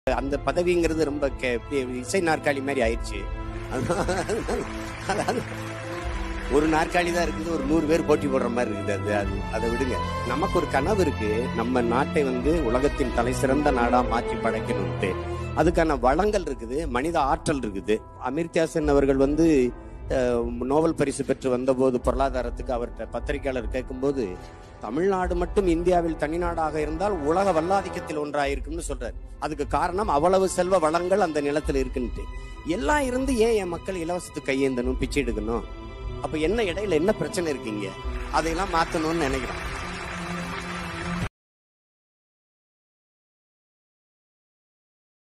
அந்த பதவிங்கிறது ரொம்ப K- B- இசை நாற்காலி மாதிரி ஆயிடுச்சு அதாவது ஒரு நாற்காலி தான் இருக்குது ஒரு நூறு பேர் போட்டி போடுற மாதிரி இருக்குது அது அது அதை விடுங்க நமக்கு ஒரு கனவு இருக்கு நம்ம நாட்டை வந்து உலகத்தின் தலை சிறந்த நாடா மாற்றி படைக்கணும்ட்டு அதுக்கான வளங்கள் இருக்குது மனித ஆற்றல் இருக்குது அமிர்தியாசன் அவர்கள் வந்து அஹ், நோபல் பரிசு பெற்று வந்தபோது பொருளாதாரத்துக்கு அவர்கிட்ட பத்திரிகையாளர் கேட்கும்போது தமிழ்நாடு மட்டும் இந்தியாவில் தனிநாடாக இருந்தால் உலக வல்லாதிக்கத்தில் ஒன்றாயிருக்கும்னு சொல்றாரு அதுக்கு காரணம் அவ்வளவு செல்வ வளங்கள் அந்த நிலத்துல இருக்குன்ட்டு எல்லாம் இருந்து ஏன் என் மக்கள் இலவசத்துக்கு கையேந்தணும் பிச்சை எடுக்கணும் அப்ப என்ன இடையில என்ன பிரச்சனை இருக்கீங்க அதையெல்லாம் மாத்தணும்னு நினைக்கிறேன்